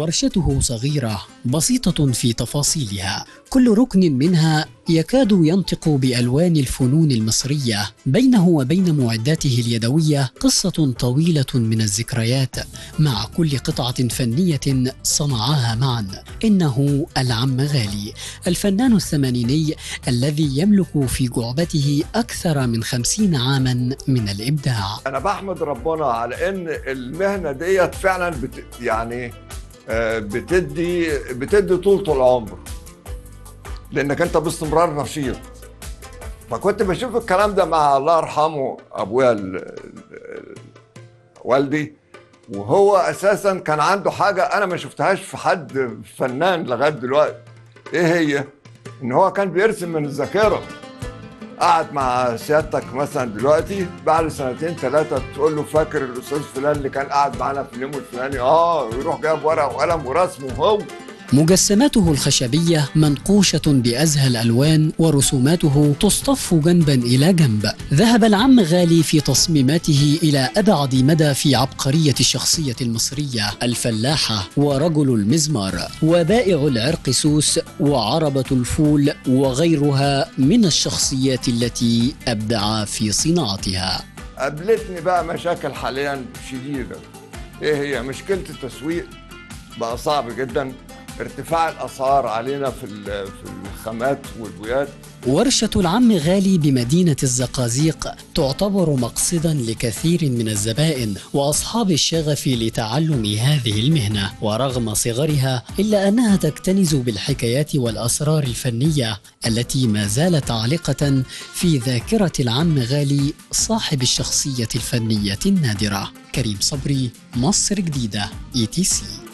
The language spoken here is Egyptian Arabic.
ورشته صغيرة بسيطة في تفاصيلها كل ركن منها يكاد ينطق بالوان الفنون المصريه بينه وبين معداته اليدويه قصه طويله من الذكريات مع كل قطعه فنيه صنعاها معا انه العم غالي الفنان الثمانيني الذي يملك في جعبته اكثر من خمسين عاما من الابداع انا بحمد ربنا على ان المهنه ديت فعلا بت يعني آه، بتدي بتدي طول العمر لانك انت باستمرار نشيط فكنت بشوف الكلام ده مع الله يرحمه ابويا ال- ال- والدي وهو اساسا كان عنده حاجه انا ما شفتهاش في حد فنان لغايه دلوقتي ايه هي ان هو كان بيرسم من الذاكره قعد مع سيادتك مثلا دلوقتي بعد سنتين ثلاثه تقول له فاكر الاستاذ فلان اللي كان قاعد معانا في اليوم الفلاني اه ويروح جايب ورقه وقلم ورسمه هو مجسماته الخشبيه منقوشه بازهى الالوان ورسوماته تصطف جنبا الى جنب ذهب العم غالي في تصميماته الى ابعد مدى في عبقريه الشخصيه المصريه الفلاحه ورجل المزمار وبائع العرقسوس وعربه الفول وغيرها من الشخصيات التي ابدع في صناعتها قابلتني بقى مشاكل حاليا شديده ايه هي مشكله التسويق بقى صعب جدا ارتفاع الاسعار علينا في ال- في الخامات والبويات ورشة العم غالي بمدينة الزقازيق تعتبر مقصدا لكثير من الزبائن وأصحاب الشغف لتعلم هذه المهنة ورغم صغرها إلا أنها تكتنز بالحكايات والأسرار الفنية التي ما زالت عالقة في ذاكرة العم غالي صاحب الشخصية الفنية النادرة كريم صبري مصر جديدة اي تي سي